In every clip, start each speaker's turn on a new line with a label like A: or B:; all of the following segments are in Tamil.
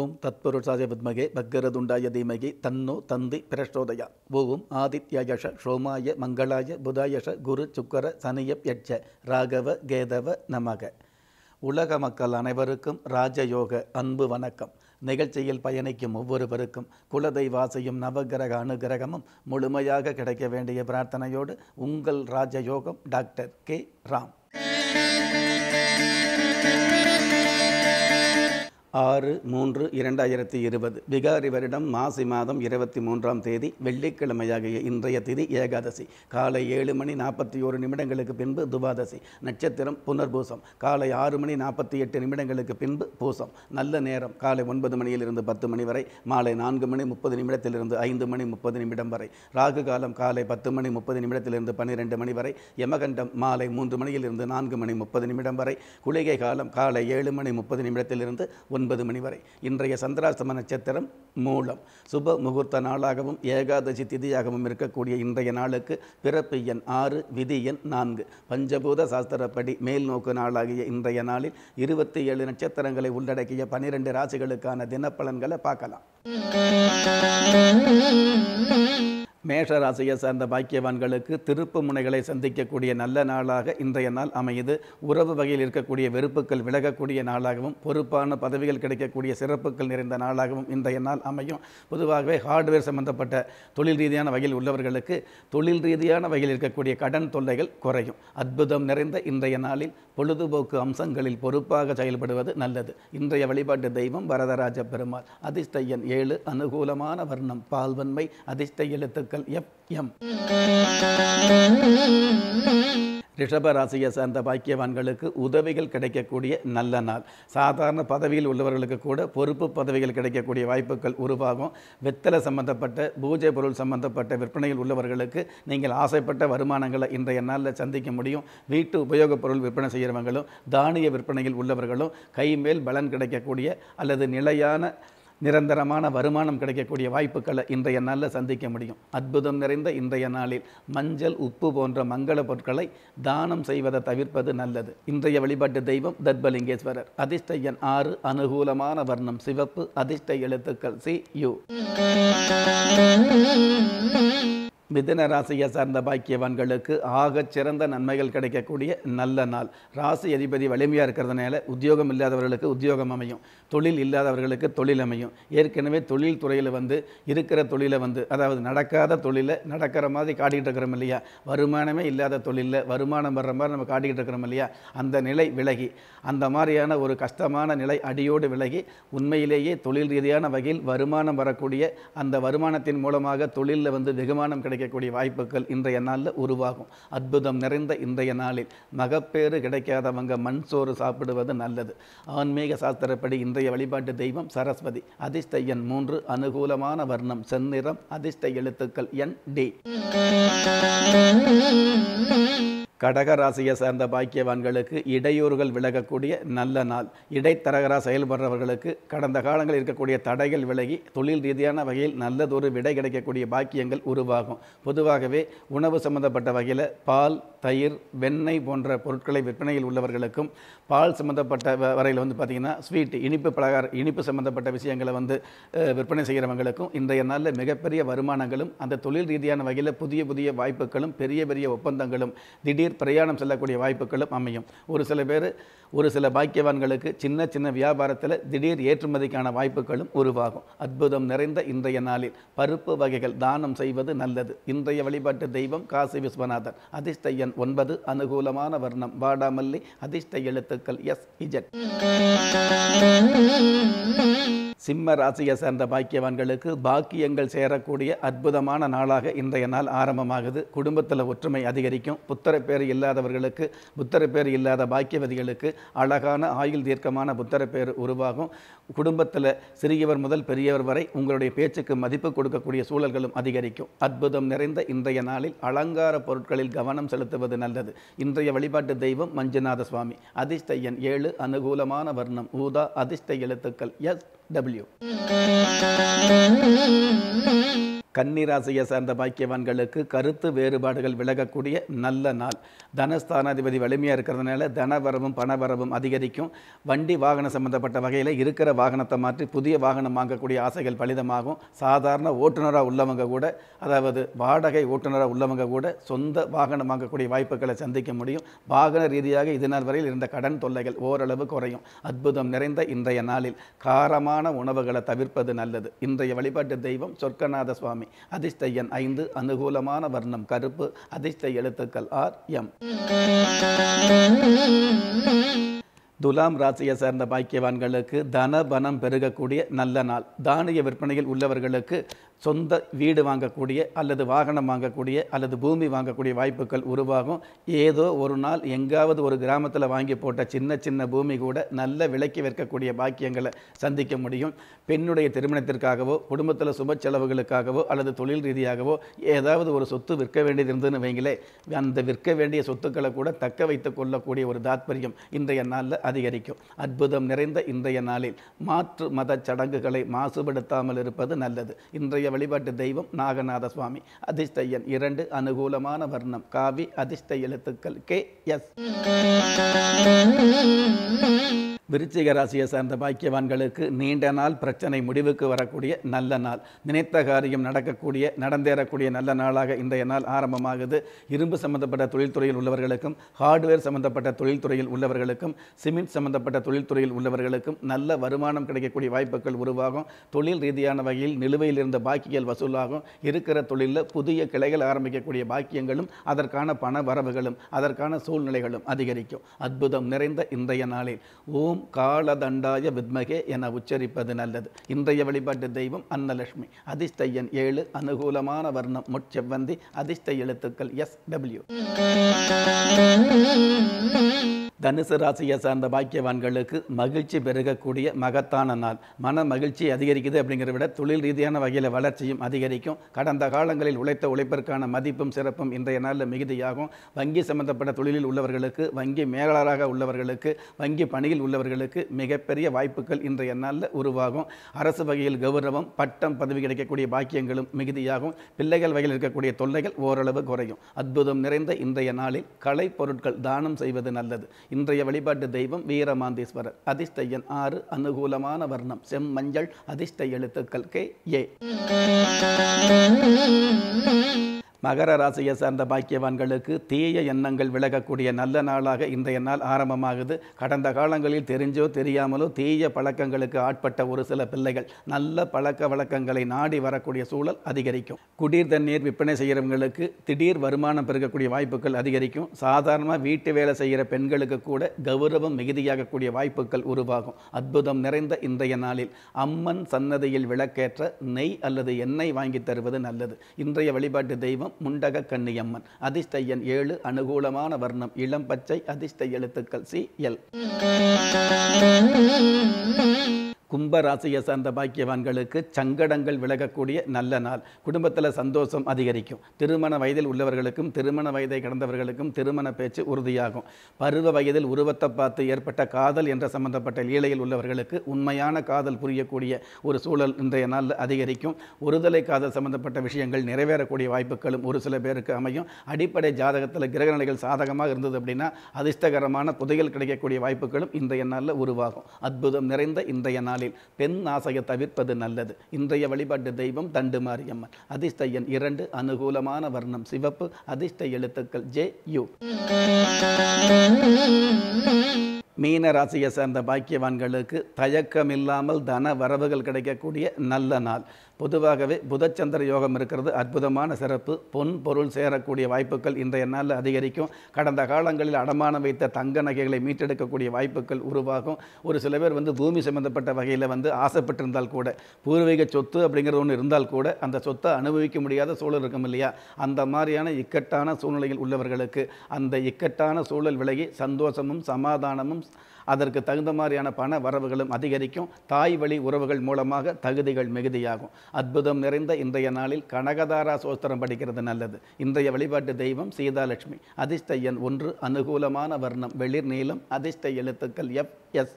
A: ஓம் தத்புருஷாய வித்மகே பக்கரதுண்டாய தீமகி தன்னோ தந்தி பிரச்சோதயா ஓம் ஆதித்யயஷ சோமாய மங்களாய புதாயஷ குரு சுக்கர சனியப் யட்ச ராகவ கேதவ நமக உலக மக்கள் அனைவருக்கும் ராஜயோக அன்பு வணக்கம் நிகழ்ச்சியில் பயணிக்கும் ஒவ்வொருவருக்கும் குலதெய்வாசையும் நவகிரக அனுகிரகமும் முழுமையாக கிடைக்க வேண்டிய பிரார்த்தனையோடு உங்கள் ராஜயோகம் டாக்டர் கே ராம் ஆறு மூன்று இரண்டாயிரத்தி இருபது விகாரி வருடம் மாசி மாதம் இருபத்தி மூன்றாம் தேதி வெள்ளிக்கிழமையாகிய இன்றைய திதி ஏகாதசி காலை ஏழு மணி நாற்பத்தி ஓரு நிமிடங்களுக்கு பின்பு துவாதசி நட்சத்திரம் புனர்பூசம் காலை ஆறு மணி நாற்பத்தி எட்டு நிமிடங்களுக்கு பின்பு பூசம் நல்ல நேரம் காலை ஒன்பது மணியிலிருந்து பத்து மணி வரை மாலை நான்கு மணி முப்பது நிமிடத்திலிருந்து ஐந்து மணி முப்பது நிமிடம் வரை ராகு காலம் காலை பத்து மணி முப்பது நிமிடத்திலிருந்து பன்னிரெண்டு மணி வரை யமகண்டம் மாலை மூன்று மணியிலிருந்து நான்கு மணி முப்பது நிமிடம் வரை குளிகை காலம் காலை ஏழு மணி முப்பது நிமிடத்திலிருந்து ஒன்பது மணி வரை இன்றைய சந்திராஷ்டம நட்சத்திரம் மூலம் சுப முகூர்த்த நாளாகவும் ஏகாதசி திதியாகவும் இருக்கக்கூடிய இன்றைய நாளுக்கு பிறப்பு எண் ஆறு விதி எண் நான்கு பஞ்சபூத சாஸ்திரப்படி மேல் நோக்கு நாளாகிய இன்றைய நாளில் இருபத்தி ஏழு நட்சத்திரங்களை உள்ளடக்கிய பனிரெண்டு ராசிகளுக்கான தினப்பலன்களை பார்க்கலாம் மேஷ ராசியை சார்ந்த பாக்கியவான்களுக்கு திருப்பு முனைகளை சந்திக்கக்கூடிய நல்ல நாளாக இன்றைய நாள் அமையுது உறவு வகையில் இருக்கக்கூடிய வெறுப்புகள் விலகக்கூடிய நாளாகவும் பொறுப்பான பதவிகள் கிடைக்கக்கூடிய சிறப்புகள் நிறைந்த நாளாகவும் இன்றைய நாள் அமையும் பொதுவாகவே ஹார்ட்வேர் சம்பந்தப்பட்ட தொழில் ரீதியான வகையில் உள்ளவர்களுக்கு தொழில் ரீதியான வகையில் இருக்கக்கூடிய கடன் தொல்லைகள் குறையும் அற்புதம் நிறைந்த இன்றைய நாளில் பொழுதுபோக்கு அம்சங்களில் பொறுப்பாக செயல்படுவது நல்லது இன்றைய வழிபாட்டு தெய்வம் வரதராஜ பெருமாள் அதிர்ஷ்ட எண் ஏழு அனுகூலமான வர்ணம் பால்வன்மை அதிர்ஷ்ட எழுத்துக்கள் எஃப் எம் ரிஷப ராசியை சார்ந்த பாக்கியவான்களுக்கு உதவிகள் கிடைக்கக்கூடிய நல்ல நாள் சாதாரண பதவியில் உள்ளவர்களுக்கு கூட பொறுப்பு பதவிகள் கிடைக்கக்கூடிய வாய்ப்புகள் உருவாகும் வெத்தலை சம்பந்தப்பட்ட பூஜை பொருள் சம்பந்தப்பட்ட விற்பனையில் உள்ளவர்களுக்கு நீங்கள் ஆசைப்பட்ட வருமானங்களை இன்றைய நாளில் சந்திக்க முடியும் வீட்டு உபயோகப் பொருள் விற்பனை செய்கிறவங்களும் தானிய விற்பனையில் உள்ளவர்களும் கைமேல் பலன் கிடைக்கக்கூடிய அல்லது நிலையான நிரந்தரமான வருமானம் கிடைக்கக்கூடிய வாய்ப்புகளை இன்றைய நாளில் சந்திக்க முடியும் அற்புதம் நிறைந்த இன்றைய நாளில் மஞ்சள் உப்பு போன்ற மங்கள பொருட்களை தானம் செய்வதை தவிர்ப்பது நல்லது இன்றைய வழிபாட்டு தெய்வம் தர்பலிங்கேஸ்வரர் அதிர்ஷ்ட எண் ஆறு அனுகூலமான வர்ணம் சிவப்பு அதிர்ஷ்ட எழுத்துக்கள் சி யு மிதுன ராசியை சார்ந்த பாக்கியவான்களுக்கு ஆகச் சிறந்த நன்மைகள் கிடைக்கக்கூடிய நல்ல நாள் ராசி அதிபதி வலிமையாக இருக்கிறதுனால உத்தியோகம் இல்லாதவர்களுக்கு உத்தியோகம் அமையும் தொழில் இல்லாதவர்களுக்கு தொழில் அமையும் ஏற்கனவே தொழில் துறையில் வந்து இருக்கிற தொழிலை வந்து அதாவது நடக்காத தொழிலை நடக்கிற மாதிரி காட்டிகிட்டு இருக்கிறோம் இல்லையா வருமானமே இல்லாத தொழிலில் வருமானம் வர்ற மாதிரி நம்ம காட்டிக்கிட்டு இருக்கிறோம் இல்லையா அந்த நிலை விலகி அந்த மாதிரியான ஒரு கஷ்டமான நிலை அடியோடு விலகி உண்மையிலேயே தொழில் ரீதியான வகையில் வருமானம் வரக்கூடிய அந்த வருமானத்தின் மூலமாக தொழிலில் வந்து வெகுமானம் கிடைக்க கிடைக்கக்கூடிய வாய்ப்புகள் இன்றைய நாளில் உருவாகும் அற்புதம் நிறைந்த இன்றைய நாளில் மகப்பேறு கிடைக்காதவங்க மண் சோறு சாப்பிடுவது நல்லது ஆன்மீக சாஸ்திரப்படி இன்றைய வழிபாட்டு தெய்வம் சரஸ்வதி அதிர்ஷ்ட எண் மூன்று அனுகூலமான வர்ணம் செந்நிறம் அதிர்ஷ்ட எழுத்துக்கள் என் டி கடக ராசியை சார்ந்த பாக்கியவான்களுக்கு இடையூறுகள் விலகக்கூடிய நல்ல நாள் இடைத்தரகராக செயல்படுறவர்களுக்கு கடந்த காலங்களில் இருக்கக்கூடிய தடைகள் விலகி தொழில் ரீதியான வகையில் நல்லதொரு விடை கிடைக்கக்கூடிய பாக்கியங்கள் உருவாகும் பொதுவாகவே உணவு சம்பந்தப்பட்ட வகையில் பால் தயிர் வெண்ணெய் போன்ற பொருட்களை விற்பனையில் உள்ளவர்களுக்கும் பால் சம்பந்தப்பட்ட வ- வரையில் வந்து பார்த்திங்கன்னா ஸ்வீட் இனிப்பு பலகார இனிப்பு சம்பந்தப்பட்ட விஷயங்களை வந்து அஹ், விற்பனை செய்கிறவங்களுக்கும் இன்றைய நாளில் மிகப்பெரிய வருமானங்களும் அந்த தொழில் ரீதியான வகையில் புதிய புதிய வாய்ப்புகளும் பெரிய பெரிய ஒப்பந்தங்களும் திடீர் பிரயாணம் செல்லக்கூடிய வாய்ப்புகளும் அமையும் ஒரு சில பேர் ஒரு சில பாக்கியவான்களுக்கு சின்ன சின்ன வியாபாரத்தில் திடீர் ஏற்றுமதிக்கான வாய்ப்புகளும் உருவாகும் அற்புதம் நிறைந்த இன்றைய நாளில் பருப்பு வகைகள் தானம் செய்வது நல்லது இன்றைய வழிபாட்டு தெய்வம் காசி விஸ்வநாதர் அதிர்ஷ்ட எண் ஒன்பது அனுகூலமான வர்ணம் வாடாமல்லி அதிர்ஷ்ட எழுத்துக்கள் எஸ் இஜட் சிம்ம ராசியை சேர்ந்த பாக்கியவான்களுக்கு பாக்கியங்கள் சேரக்கூடிய அற்புதமான நாளாக இன்றைய நாள் ஆரம்பமாகுது குடும்பத்தில் ஒற்றுமை அதிகரிக்கும் புத்தர பேர் இல்லாதவர்களுக்கு புத்தர பேர் இல்லாத பாக்கியவதிகளுக்கு அழகான ஆயுள் தீர்க்கமான புத்தர பேர் உருவாகும் குடும்பத்தில் சிறியவர் முதல் பெரியவர் வரை உங்களுடைய பேச்சுக்கு மதிப்பு கொடுக்கக்கூடிய சூழல்களும் அதிகரிக்கும் அற்புதம் நிறைந்த இன்றைய நாளில் அலங்கார பொருட்களில் கவனம் செலுத்துவது நல்லது இன்றைய வழிபாட்டு தெய்வம் மஞ்சுநாத சுவாமி அதிர்ஷ்ட எண் ஏழு அனுகூலமான வர்ணம் ஊதா அதிர்ஷ்ட எழுத்துக்கள் எஸ் டபிள்யூ கன்னிராசியை சார்ந்த பாக்கியவான்களுக்கு கருத்து வேறுபாடுகள் விலகக்கூடிய நல்ல நாள் தனஸ்தானாதிபதி வலிமையாக இருக்கிறதுனால தனவரவும் பணவரவும் அதிகரிக்கும் வண்டி வாகனம் சம்பந்தப்பட்ட வகையில் இருக்கிற வாகனத்தை மாற்றி புதிய வாகனம் வாங்கக்கூடிய ஆசைகள் பலிதமாகும் சாதாரண ஓட்டுநராக உள்ளவங்க கூட அதாவது வாடகை ஓட்டுநராக உள்ளவங்க கூட சொந்த வாகனம் வாங்கக்கூடிய வாய்ப்புகளை சந்திக்க முடியும் வாகன ரீதியாக இது நாள் வரையில் இருந்த கடன் தொல்லைகள் ஓரளவு குறையும் அற்புதம் நிறைந்த இன்றைய நாளில் காரமான உணவுகளை தவிர்ப்பது நல்லது இன்றைய வழிபாட்டு தெய்வம் சொர்க்கநாத சுவாமி அதிர்ஷ்ட எண் ஐந்து அனுகூலமான வர்ணம் கருப்பு அதிர்ஷ்ட எழுத்துக்கள் ஆர் எம் துலாம் ராசியை சேர்ந்த பாக்கியவான்களுக்கு தன பணம் பெருகக்கூடிய நல்ல நாள் தானிய விற்பனையில் உள்ளவர்களுக்கு சொந்த வீடு வாங்கக்கூடிய அல்லது வாகனம் வாங்கக்கூடிய அல்லது பூமி வாங்கக்கூடிய வாய்ப்புகள் உருவாகும் ஏதோ ஒரு நாள் எங்காவது ஒரு கிராமத்தில் வாங்கி போட்ட சின்ன சின்ன பூமி கூட நல்ல விலைக்கு விற்கக்கூடிய பாக்கியங்களை சந்திக்க முடியும் பெண்ணுடைய திருமணத்திற்காகவோ குடும்பத்தில் சுப செலவுகளுக்காகவோ அல்லது தொழில் ரீதியாகவோ ஏதாவது ஒரு சொத்து விற்க வேண்டியது இருந்ததுன்னு வைங்களே அந்த விற்க வேண்டிய சொத்துக்களை கூட தக்க வைத்துக் கொள்ளக்கூடிய ஒரு தாத்பரியம் இன்றைய நாளில் அதிகரிக்கும் அற்புதம் நிறைந்த இன்றைய நாளில் மாற்று மத சடங்குகளை மாசுபடுத்தாமல் இருப்பது நல்லது இன்றைய வழிபாட்டு தெய்வம் நாகநாத சுவாமி அதிர்ஷ்ட எண் இரண்டு அனுகூலமான வர்ணம் காவி அதிர்ஷ்ட எழுத்துக்கள் கே எஸ் விருச்சிக ராசியை சார்ந்த பாக்கியவான்களுக்கு நீண்ட நாள் பிரச்சனை முடிவுக்கு வரக்கூடிய நல்ல நாள் நினைத்த காரியம் நடக்கக்கூடிய நடந்தேறக்கூடிய நல்ல நாளாக இன்றைய நாள் ஆரம்பமாகுது இரும்பு சம்பந்தப்பட்ட தொழில்துறையில் உள்ளவர்களுக்கும் ஹார்ட்வேர் சம்பந்தப்பட்ட தொழில்துறையில் உள்ளவர்களுக்கும் சிமெண்ட் சம்பந்தப்பட்ட தொழில்துறையில் உள்ளவர்களுக்கும் நல்ல வருமானம் கிடைக்கக்கூடிய வாய்ப்புகள் உருவாகும் தொழில் ரீதியான வகையில் நிலுவையில் இருந்த பாக்கியங்கள் வசூலாகும் இருக்கிற தொழிலில் புதிய கிளைகள் ஆரம்பிக்கக்கூடிய பாக்கியங்களும் அதற்கான பண வரவுகளும் அதற்கான சூழ்நிலைகளும் அதிகரிக்கும் அற்புதம் நிறைந்த இன்றைய நாளில் ஓம் காலதண்டாய வித்மகே என உச்சரிப்பது நல்லது இன்றைய வழிபாட்டு தெய்வம் அன்னலட்சுமி அதிர்ஷ்ட எண் ஏழு அனுகூலமான வர்ணம் முட்செவ்வந்தி அதிர்ஷ்ட எழுத்துக்கள் எஸ் டபிள்யூ தனுசு ராசியை சார்ந்த பாக்கியவான்களுக்கு மகிழ்ச்சி பெருகக்கூடிய மகத்தான நாள் மன மகிழ்ச்சி அதிகரிக்குது அப்படிங்கிறத விட தொழில் ரீதியான வகையில் வளர்ச்சியும் அதிகரிக்கும் கடந்த காலங்களில் உழைத்த உழைப்பிற்கான மதிப்பும் சிறப்பும் இன்றைய நாளில் மிகுதியாகும் வங்கி சம்பந்தப்பட்ட தொழிலில் உள்ளவர்களுக்கு வங்கி மேலாளராக உள்ளவர்களுக்கு வங்கி பணியில் உள்ளவர்களுக்கு மிகப்பெரிய வாய்ப்புகள் இன்றைய நாளில் உருவாகும் அரசு வகையில் கௌரவம் பட்டம் பதவி கிடைக்கக்கூடிய பாக்கியங்களும் மிகுதியாகும் பிள்ளைகள் வகையில் இருக்கக்கூடிய தொல்லைகள் ஓரளவு குறையும் அற்புதம் நிறைந்த இன்றைய நாளில் கலை பொருட்கள் தானம் செய்வது நல்லது இன்றைய வழிபாட்டு தெய்வம் வீரமாந்தீஸ்வரர் அதிர்ஷ்ட எண் ஆறு அனுகூலமான வர்ணம் செம்மஞ்சள் அதிர்ஷ்ட எழுத்துக்கள் கே ஏ மகர ராசியை சார்ந்த பாக்கியவான்களுக்கு தீய எண்ணங்கள் விலகக்கூடிய நல்ல நாளாக இன்றைய நாள் ஆரம்பமாகுது கடந்த காலங்களில் தெரிஞ்சோ தெரியாமலோ தீய பழக்கங்களுக்கு ஆட்பட்ட ஒரு சில பிள்ளைகள் நல்ல பழக்க வழக்கங்களை நாடி வரக்கூடிய சூழல் அதிகரிக்கும் குடிர் தண்ணீர் விற்பனை செய்கிறவங்களுக்கு திடீர் வருமானம் பெருகக்கூடிய வாய்ப்புகள் அதிகரிக்கும் சாதாரணமாக வீட்டு வேலை செய்கிற பெண்களுக்கு கூட கௌரவம் மிகுதியாகக்கூடிய வாய்ப்புகள் உருவாகும் அற்புதம் நிறைந்த இன்றைய நாளில் அம்மன் சன்னதியில் விளக்கேற்ற நெய் அல்லது எண்ணெய் வாங்கி தருவது நல்லது இன்றைய வழிபாட்டு தெய்வம் முண்டக கன்னியம்மன் அதிர்ஷ்ட எண் ஏழு அனுகூலமான வர்ணம் இளம் பச்சை அதிர்ஷ்ட எழுத்துக்கள் சி எல் கும்ப ராசியை சார்ந்த பாக்கியவான்களுக்கு சங்கடங்கள் விலகக்கூடிய நல்ல நாள் குடும்பத்தில் சந்தோஷம் அதிகரிக்கும் திருமண வயதில் உள்ளவர்களுக்கும் திருமண வயதை கடந்தவர்களுக்கும் திருமண பேச்சு உறுதியாகும் பருவ வயதில் உருவத்தை பார்த்து ஏற்பட்ட காதல் என்ற சம்பந்தப்பட்ட லீலையில் உள்ளவர்களுக்கு உண்மையான காதல் புரியக்கூடிய ஒரு சூழல் இன்றைய நாளில் அதிகரிக்கும் ஒருதலை காதல் சம்பந்தப்பட்ட விஷயங்கள் நிறைவேறக்கூடிய வாய்ப்புகளும் ஒரு சில பேருக்கு அமையும் அடிப்படை ஜாதகத்தில் கிரகநிலைகள் சாதகமாக இருந்தது அப்படின்னா அதிர்ஷ்டகரமான புதையல் கிடைக்கக்கூடிய வாய்ப்புகளும் இன்றைய நாளில் உருவாகும் அற்புதம் நிறைந்த இன்றைய நாளில் பெண் ஆசையை தவிர்ப்பது நல்லது இன்றைய வழிபாட்டு தெய்வம் தண்டு மாரியம்மன் அதிர்ஷ்ட எண் இரண்டு அனுகூலமான வர்ணம் சிவப்பு அதிர்ஷ்ட எழுத்துக்கள் ஜே யு மீன ராசியை சேர்ந்த பாக்கியவான்களுக்கு தயக்கமில்லாமல் தன வரவுகள் கிடைக்கக்கூடிய நல்ல நாள் பொதுவாகவே புதச்சந்திர யோகம் இருக்கிறது அற்புதமான சிறப்பு பொன் பொருள் சேரக்கூடிய வாய்ப்புகள் இன்றைய நாளில் அதிகரிக்கும் கடந்த காலங்களில் அடமானம் வைத்த தங்க நகைகளை மீட்டெடுக்கக்கூடிய வாய்ப்புகள் உருவாகும் ஒரு சில பேர் வந்து பூமி சம்பந்தப்பட்ட வகையில் வந்து ஆசைப்பட்டிருந்தால் கூட பூர்வீக சொத்து அப்படிங்கிறது ஒன்று இருந்தால் கூட அந்த சொத்தை அனுபவிக்க முடியாத சூழல் இருக்கும் இல்லையா அந்த மாதிரியான இக்கட்டான சூழ்நிலையில் உள்ளவர்களுக்கு அந்த இக்கட்டான சூழல் விலகி சந்தோஷமும் சமாதானமும் அதற்கு தகுந்த மாதிரியான பண வரவுகளும் அதிகரிக்கும் தாய் வழி உறவுகள் மூலமாக தகுதிகள் மிகுதியாகும் அற்புதம் நிறைந்த இன்றைய நாளில் கனகதாரா சோஸ்திரம் படிக்கிறது நல்லது இன்றைய வழிபாட்டு தெய்வம் சீதாலட்சுமி அதிர்ஷ்ட எண் ஒன்று அனுகூலமான வர்ணம் வெளிர் நீளம் அதிர்ஷ்ட எழுத்துக்கள் எஃப் எஸ்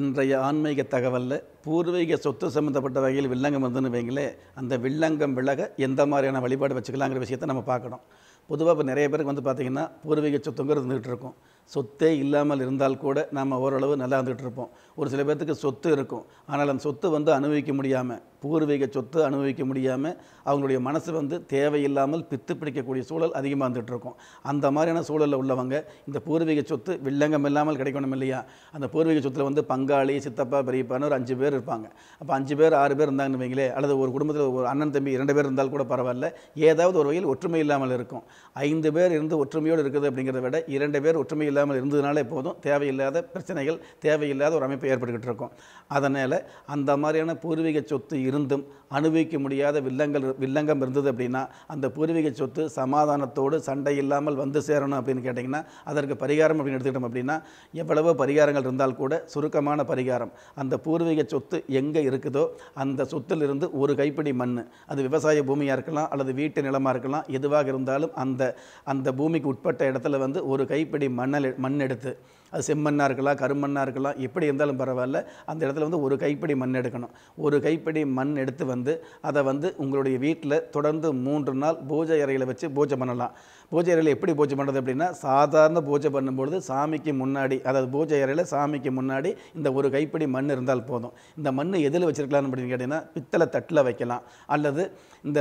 A: இன்றைய ஆன்மீக தகவலில் பூர்வீக சொத்து சம்மந்தப்பட்ட வகையில் வில்லங்கம் வந்துன்னு வைங்களே அந்த வில்லங்கம் விலக எந்த மாதிரியான வழிபாடு வச்சுக்கலாங்கிற விஷயத்தை நம்ம பார்க்கணும் பொதுவாக இப்போ நிறைய பேருக்கு வந்து பார்த்திங்கன்னா பூர்வீக சொத்துங்கிறது இருந்துகிட்டு இருக்கும் சொத்தே இல்லாமல் இருந்தால் கூட நம்ம ஓரளவு நல்லா இருந்துகிட்டு இருப்போம் ஒரு சில பேர்த்துக்கு சொத்து இருக்கும் ஆனால் அந்த சொத்து வந்து அனுபவிக்க முடியாமல் பூர்வீக சொத்து அனுபவிக்க முடியாமல் அவங்களுடைய மனசு வந்து தேவையில்லாமல் பித்து பிடிக்கக்கூடிய சூழல் அதிகமாக இருந்துகிட்டு இருக்கும் அந்த மாதிரியான சூழலில் உள்ளவங்க இந்த பூர்வீக சொத்து வில்லங்கம் இல்லாமல் கிடைக்கணும் இல்லையா அந்த பூர்வீக சொத்தில் வந்து பங்காளி சித்தப்பா பெரியப்பான்னு ஒரு அஞ்சு பேர் இருப்பாங்க அப்போ அஞ்சு பேர் ஆறு பேர் இருந்தாங்கன்னு வைங்களே அல்லது ஒரு குடும்பத்தில் ஒரு அண்ணன் தம்பி இரண்டு பேர் இருந்தால் கூட பரவாயில்ல ஏதாவது ஒரு வகையில் ஒற்றுமை இல்லாமல் இருக்கும் ஐந்து பேர் இருந்து ஒற்றுமையோடு இருக்குது அப்படிங்கிறத விட இரண்டு பேர் ஒற்றுமை இல்லாமல் இருந்ததுனாலே போதும் தேவையில்லாத பிரச்சனைகள் தேவையில்லாத ஒரு அமைப்பு ஏற்பட்டுக்கிட்டு இருக்கும் அதனால் அந்த மாதிரியான பூர்வீக சொத்து இருந்தும் அனுபவிக்க முடியாத வில்லங்கள் வில்லங்கம் இருந்தது அப்படின்னா அந்த பூர்வீக சொத்து சமாதானத்தோடு சண்டை இல்லாமல் வந்து சேரணும் அப்படின்னு கேட்டிங்கன்னா அதற்கு பரிகாரம் அப்படின்னு எடுத்துக்கிட்டோம் அப்படின்னா எவ்வளவோ பரிகாரங்கள் இருந்தால் கூட சுருக்கமான பரிகாரம் அந்த பூர்வீக சொத்து எங்கே இருக்குதோ அந்த சொத்திலிருந்து ஒரு கைப்பிடி மண் அது விவசாய பூமியாக இருக்கலாம் அல்லது வீட்டு நிலமாக இருக்கலாம் எதுவாக இருந்தாலும் அந்த அந்த பூமிக்கு உட்பட்ட இடத்துல வந்து ஒரு கைப்பிடி மண்ணல் மண் எடுத்து அது செம்மண்ணாக இருக்கலாம் கருமண்ணாக இருக்கலாம் எப்படி இருந்தாலும் பரவாயில்ல அந்த இடத்துல வந்து ஒரு கைப்பிடி மண் எடுக்கணும் ஒரு கைப்பிடி மண் எடுத்து வந்து அதை வந்து உங்களுடைய வீட்டில் தொடர்ந்து மூன்று நாள் பூஜை அறையில் வச்சு பூஜை பண்ணலாம் பூஜை அறையில் எப்படி பூஜை பண்ணுறது அப்படின்னா சாதாரண பூஜை பண்ணும்பொழுது சாமிக்கு முன்னாடி அதாவது பூஜை அறையில் சாமிக்கு முன்னாடி இந்த ஒரு கைப்பிடி மண் இருந்தால் போதும் இந்த மண் எதில் வச்சுருக்கலாம் அப்படின்னு கேட்டிங்கன்னா பித்தளை தட்டில் வைக்கலாம் அல்லது இந்த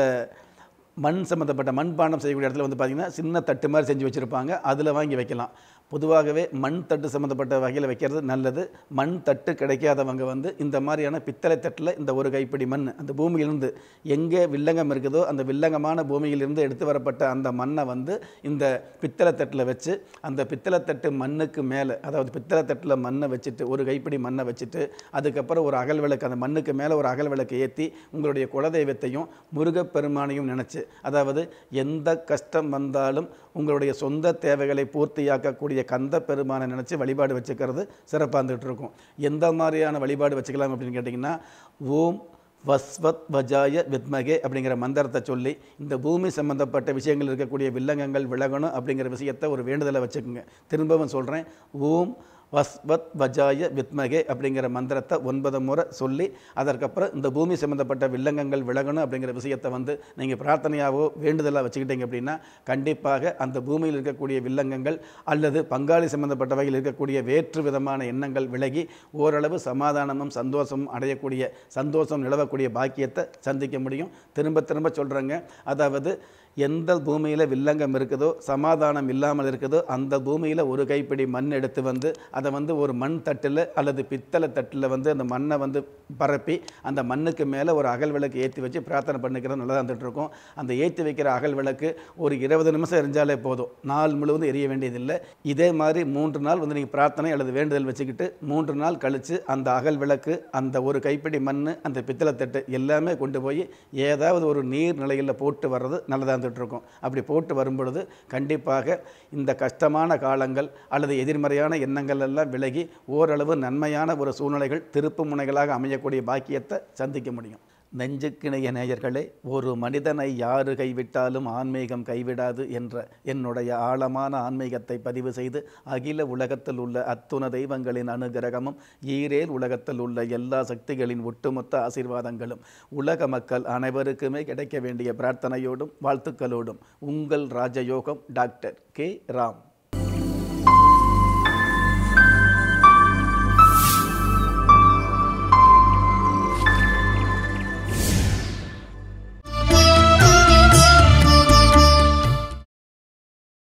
A: மண் சம்மந்தப்பட்ட மண்பானம் செய்யக்கூடிய இடத்துல வந்து பார்த்திங்கன்னா சின்ன தட்டு மாதிரி செஞ்சு வச்சுருப்பாங்க அதில் வாங்கி வைக்கலாம் பொதுவாகவே மண் தட்டு சம்மந்தப்பட்ட வகையில் வைக்கிறது நல்லது மண் தட்டு கிடைக்காதவங்க வந்து இந்த மாதிரியான பித்தளை தட்டில் இந்த ஒரு கைப்பிடி மண் அந்த பூமியிலிருந்து எங்கே வில்லங்கம் இருக்குதோ அந்த வில்லங்கமான பூமியிலிருந்து எடுத்து வரப்பட்ட அந்த மண்ணை வந்து இந்த பித்தளை தட்டில் வச்சு அந்த பித்தளை தட்டு மண்ணுக்கு மேலே அதாவது பித்தளை தட்டில் மண்ணை வச்சுட்டு ஒரு கைப்பிடி மண்ணை வச்சுட்டு அதுக்கப்புறம் ஒரு அகல் விளக்கு அந்த மண்ணுக்கு மேலே ஒரு அகல் விளக்கு ஏற்றி உங்களுடைய குலதெய்வத்தையும் முருகப்பெருமானையும் நினச்சி அதாவது எந்த கஷ்டம் வந்தாலும் உங்களுடைய சொந்த தேவைகளை பூர்த்தியாக்கக்கூடிய கந்த பெருமானை நினச்சி வழிபாடு வச்சுக்கிறது சிறப்பாக இருந்துகிட்டு இருக்கும் எந்த மாதிரியான வழிபாடு வச்சுக்கலாம் அப்படின்னு கேட்டிங்கன்னா ஓம் வஸ்வத் வஜாய வித்மகே அப்படிங்கிற மந்திரத்தை சொல்லி இந்த பூமி சம்பந்தப்பட்ட விஷயங்கள் இருக்கக்கூடிய வில்லங்கங்கள் விலகணும் அப்படிங்கிற விஷயத்தை ஒரு வேண்டுதலை வச்சுக்கோங்க திரும்பவும் சொல்கிறேன் ஓம் வஸ்வத் வஜாய வித்மகே அப்படிங்கிற மந்திரத்தை ஒன்பது முறை சொல்லி அதற்கப்புறம் இந்த பூமி சம்மந்தப்பட்ட வில்லங்கங்கள் விலகணும் அப்படிங்கிற விஷயத்தை வந்து நீங்கள் பிரார்த்தனையாகவோ வேண்டுதலாக வச்சுக்கிட்டீங்க அப்படின்னா கண்டிப்பாக அந்த பூமியில் இருக்கக்கூடிய வில்லங்கங்கள் அல்லது பங்காளி சம்பந்தப்பட்ட வகையில் இருக்கக்கூடிய வேற்று விதமான எண்ணங்கள் விலகி ஓரளவு சமாதானமும் சந்தோஷமும் அடையக்கூடிய சந்தோஷம் நிலவக்கூடிய பாக்கியத்தை சந்திக்க முடியும் திரும்ப திரும்ப சொல்கிறேங்க அதாவது எந்த பூமியில் வில்லங்கம் இருக்குதோ சமாதானம் இல்லாமல் இருக்குதோ அந்த பூமியில் ஒரு கைப்பிடி மண் எடுத்து வந்து அதை வந்து ஒரு மண் தட்டில் அல்லது பித்தளை தட்டில் வந்து அந்த மண்ணை வந்து பரப்பி அந்த மண்ணுக்கு மேலே ஒரு அகல் விளக்கு ஏற்றி வச்சு பிரார்த்தனை பண்ணிக்கிறது நல்லதாக இருந்துட்டு இருக்கும் அந்த ஏற்றி வைக்கிற அகல் விளக்கு ஒரு இருபது நிமிஷம் எரிஞ்சாலே போதும் நாள் முழுவதும் எரிய வேண்டியதில்லை இதே மாதிரி மூன்று நாள் வந்து நீங்கள் பிரார்த்தனை அல்லது வேண்டுதல் வச்சுக்கிட்டு மூன்று நாள் கழித்து அந்த அகல் விளக்கு அந்த ஒரு கைப்பிடி மண் அந்த பித்தளை தட்டு எல்லாமே கொண்டு போய் ஏதாவது ஒரு நீர் நிலையில் போட்டு வர்றது நல்லதாக இருந்துட்டு இருக்கும் அப்படி போட்டு வரும்பொழுது கண்டிப்பாக இந்த கஷ்டமான காலங்கள் அல்லது எதிர்மறையான எண்ணங்கள் எல்லாம் விலகி ஓரளவு நன்மையான ஒரு சூழ்நிலைகள் திருப்பு முனைகளாக அமையக்கூடிய பாக்கியத்தை சந்திக்க முடியும் நெஞ்சுக்கிணைய நேயர்களே ஒரு மனிதனை யாரு கைவிட்டாலும் ஆன்மீகம் கைவிடாது என்ற என்னுடைய ஆழமான ஆன்மீகத்தை பதிவு செய்து அகில உலகத்தில் உள்ள அத்துண தெய்வங்களின் அனுகிரகமும் ஈரேல் உலகத்தில் உள்ள எல்லா சக்திகளின் ஒட்டுமொத்த ஆசீர்வாதங்களும் உலக மக்கள் அனைவருக்குமே கிடைக்க வேண்டிய பிரார்த்தனையோடும் வாழ்த்துக்களோடும் உங்கள் ராஜயோகம் டாக்டர் கே ராம்